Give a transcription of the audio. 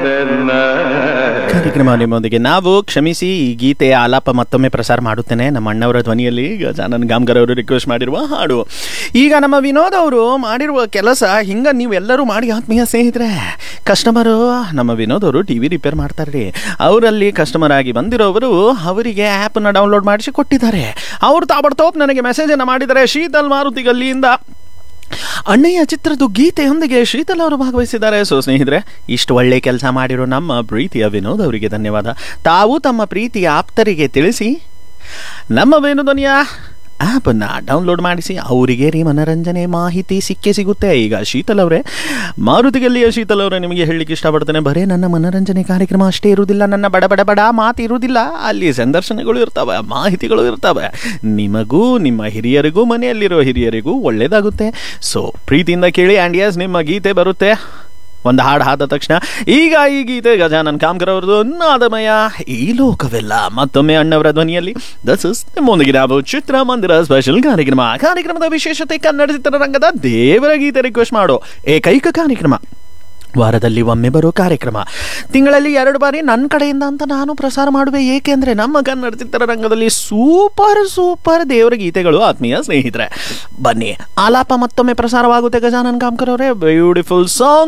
ಕಾರ್ಯಕ್ರಮ ನಿಮ್ಮೊಂದಿಗೆ ನಾವು ಕ್ಷಮಿಸಿ ಈ ಗೀತೆ ಆಲಾಪ ಮತ್ತೊಮ್ಮೆ ಪ್ರಸಾರ ಮಾಡುತ್ತೇನೆ ನಮ್ಮ ಅಣ್ಣವರ ಧ್ವನಿಯಲ್ಲಿ ಗಜಾನನ್ ಗಾಮ್ಗರ್ ಅವರು ರಿಕ್ವೆಸ್ಟ್ ಮಾಡಿರುವ ಹಾಡು ಈಗ ನಮ್ಮ ವಿನೋದ್ ಅವರು ಮಾಡಿರುವ ಕೆಲಸ ಹಿಂಗ ನೀವೆಲ್ಲರೂ ಮಾಡಿ ಆತ್ಮೀಯ ಸ್ನೇಹಿತರೆ ಕಸ್ಟಮರು ನಮ್ಮ ವಿನೋದ್ ಅವರು ಟಿ ವಿ ರಿಪೇರ್ ಮಾಡ್ತಾರೆ ಅವರಲ್ಲಿ ಕಸ್ಟಮರ್ ಆಗಿ ಬಂದಿರೋರು ಅವರಿಗೆ ಆ್ಯಪನ್ನು ಡೌನ್ಲೋಡ್ ಮಾಡಿಸಿ ಕೊಟ್ಟಿದ್ದಾರೆ ಅವರು ತಾಬಡ್ತೋಪ್ ನನಗೆ ಮೆಸೇಜನ್ನು ಮಾಡಿದ್ದಾರೆ ಶೀತಲ್ ಮಾರುತಿ ಗಲ್ಲಿಯಿಂದ ಅಣ್ಣಯ್ಯ ಚಿತ್ರದ ಗೀತೆಯೊಂದಿಗೆ ಶೀತಲ್ ಅವರು ಭಾಗವಹಿಸಿದ್ದಾರೆ ಸೊ ಸ್ನೇಹಿತರೆ ಇಷ್ಟು ಒಳ್ಳೆ ಕೆಲಸ ಮಾಡಿರೋ ನಮ್ಮ ಪ್ರೀತಿಯ ವಿನೋದ್ ಅವರಿಗೆ ಧನ್ಯವಾದ ತಾವು ತಮ್ಮ ಪ್ರೀತಿಯ ಆಪ್ತರಿಗೆ ತಿಳಿಸಿ ನಮ್ಮ ವೇಣುಧ್ವನಿಯ ಆ್ಯಪನ್ನು ಡೌನ್ಲೋಡ್ ಮಾಡಿಸಿ ಅವರಿಗೆ ರೀ ಮನರಂಜನೆ ಮಾಹಿತಿ ಸಿಕ್ಕೇ ಸಿಗುತ್ತೆ ಈಗ ಶೀತಲ್ ಅವರೇ ಮಾರುತಿಗಲ್ಲಿಯ ಶೀತಲ್ ಅವರೇ ನಿಮಗೆ ಹೇಳಲಿಕ್ಕೆ ಇಷ್ಟಪಡ್ತೇನೆ ಬರೀ ನನ್ನ ಮನರಂಜನೆ ಕಾರ್ಯಕ್ರಮ ಅಷ್ಟೇ ಇರುವುದಿಲ್ಲ ನನ್ನ ಬಡ ಬಡ ಬಡ ಮಾತು ಇರುವುದಿಲ್ಲ ಅಲ್ಲಿ ಸಂದರ್ಶನಗಳು ಇರ್ತವೆ ಮಾಹಿತಿಗಳು ಇರ್ತವೆ ನಿಮಗೂ ನಿಮ್ಮ ಹಿರಿಯರಿಗೂ ಮನೆಯಲ್ಲಿರೋ ಹಿರಿಯರಿಗೂ ಒಳ್ಳೆಯದಾಗುತ್ತೆ ಸೊ ಪ್ರೀತಿಯಿಂದ ಕೇಳಿ ಆ್ಯಂಡ್ ಯಸ್ ನಿಮ್ಮ ಗೀತೆ ಬರುತ್ತೆ ಒಂದು ಹಾಡು ಹಾದ ತಕ್ಷಣ ಈಗ ಈ ಗೀತೆ ಗಜಾನನ್ ಕಾಮ್ಕರ್ ಅವರದು ನಾದಮಯ ಈ ಲೋಕವೆಲ್ಲ ಮತ್ತೊಮ್ಮೆ ಅಣ್ಣವರ ಧ್ವನಿಯಲ್ಲಿ ದಸ್ ಇಸ್ ನಿಮ್ಮೊಂದಿಗೆ ನಾವು ಚಿತ್ರಮಂದಿರ ಸ್ಪೆಷಲ್ ಕಾರ್ಯಕ್ರಮ ಕಾರ್ಯಕ್ರಮದ ವಿಶೇಷತೆ ಕನ್ನಡ ಚಿತ್ರರಂಗದ ದೇವರ ಗೀತೆ ರಿಕ್ವೆಸ್ಟ್ ಮಾಡೋ ಏಕೈಕ ಕಾರ್ಯಕ್ರಮ ವಾರದಲ್ಲಿ ಒಮ್ಮೆ ಬರೋ ಕಾರ್ಯಕ್ರಮ ತಿಂಗಳಲ್ಲಿ ಎರಡು ಬಾರಿ ನನ್ನ ಕಡೆಯಿಂದ ಅಂತ ನಾನು ಪ್ರಸಾರ ಮಾಡುವೆ ಏಕೆಂದರೆ ನಮ್ಮ ಕನ್ನಡ ಚಿತ್ರರಂಗದಲ್ಲಿ ಸೂಪರ್ ಸೂಪರ್ ದೇವರ ಗೀತೆಗಳು ಆತ್ಮೀಯ ಸ್ನೇಹಿತರೆ ಬನ್ನಿ ಆಲಾಪ ಮತ್ತೊಮ್ಮೆ ಪ್ರಸಾರವಾಗುತ್ತೆ ಗಜಾನನ್ ಕಾಮ್ಕರ್ ಅವರೇ ಬ್ಯೂಟಿಫುಲ್ ಸಾಂಗ್